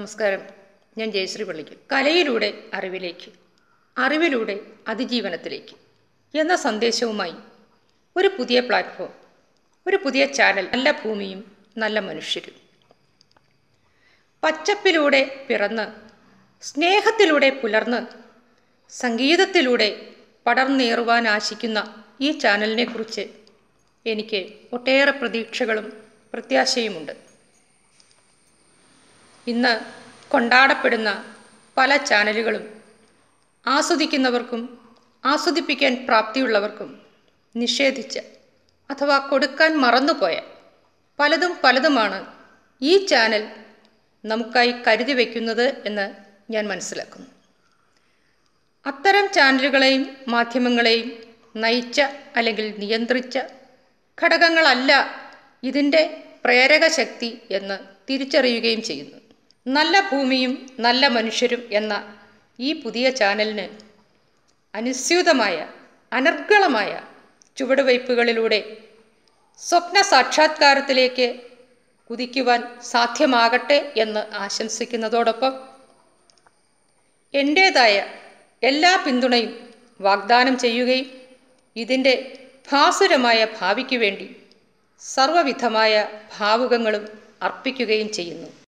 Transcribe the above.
നമസ്കാരം ഞാൻ ജയശ്രീ പള്ളിക്കൽ കലയിലൂടെ അറിവിലേക്ക് അറിവിലൂടെ അതിജീവനത്തിലേക്ക് എന്ന സന്ദേശവുമായി ഒരു പുതിയ പ്ലാറ്റ്ഫോം ഒരു പുതിയ ചാനൽ നല്ല ഭൂമിയും നല്ല മനുഷ്യരും പച്ചപ്പിലൂടെ പിറന്ന് സ്നേഹത്തിലൂടെ പുലർന്ന് സംഗീതത്തിലൂടെ പടർന്നേറുവാൻ ആശിക്കുന്ന ഈ ചാനലിനെക്കുറിച്ച് എനിക്ക് ഒട്ടേറെ പ്രതീക്ഷകളും പ്രത്യാശയുമുണ്ട് ഇന്ന് കൊണ്ടാടപ്പെടുന്ന പല ചാനലുകളും ആസ്വദിക്കുന്നവർക്കും ആസ്വദിപ്പിക്കാൻ പ്രാപ്തിയുള്ളവർക്കും നിഷേധിച്ച അഥവാ കൊടുക്കാൻ മറന്നുപോയ പലതും പലതുമാണ് ഈ ചാനൽ നമുക്കായി കരുതി വയ്ക്കുന്നത് എന്ന് ഞാൻ മനസ്സിലാക്കുന്നു അത്തരം ചാനലുകളെയും മാധ്യമങ്ങളെയും നയിച്ച അല്ലെങ്കിൽ നിയന്ത്രിച്ച ഘടകങ്ങളല്ല ഇതിൻ്റെ പ്രേരക ശക്തി എന്ന് തിരിച്ചറിയുകയും ചെയ്യുന്നു നല്ല ഭൂമിയും നല്ല മനുഷ്യരും എന്ന ഈ പുതിയ ചാനലിന് അനുസ്യൂതമായ അനർഗളമായ ചുവടുവയ്പ്പുകളിലൂടെ സ്വപ്ന സാക്ഷാത്കാരത്തിലേക്ക് കുതിക്കുവാൻ സാധ്യമാകട്ടെ എന്ന് ആശംസിക്കുന്നതോടൊപ്പം എൻ്റേതായ എല്ലാ പിന്തുണയും വാഗ്ദാനം ചെയ്യുകയും ഇതിൻ്റെ ഭാസുരമായ ഭാവിക്ക് വേണ്ടി സർവവിധമായ ഭാവുകങ്ങളും അർപ്പിക്കുകയും ചെയ്യുന്നു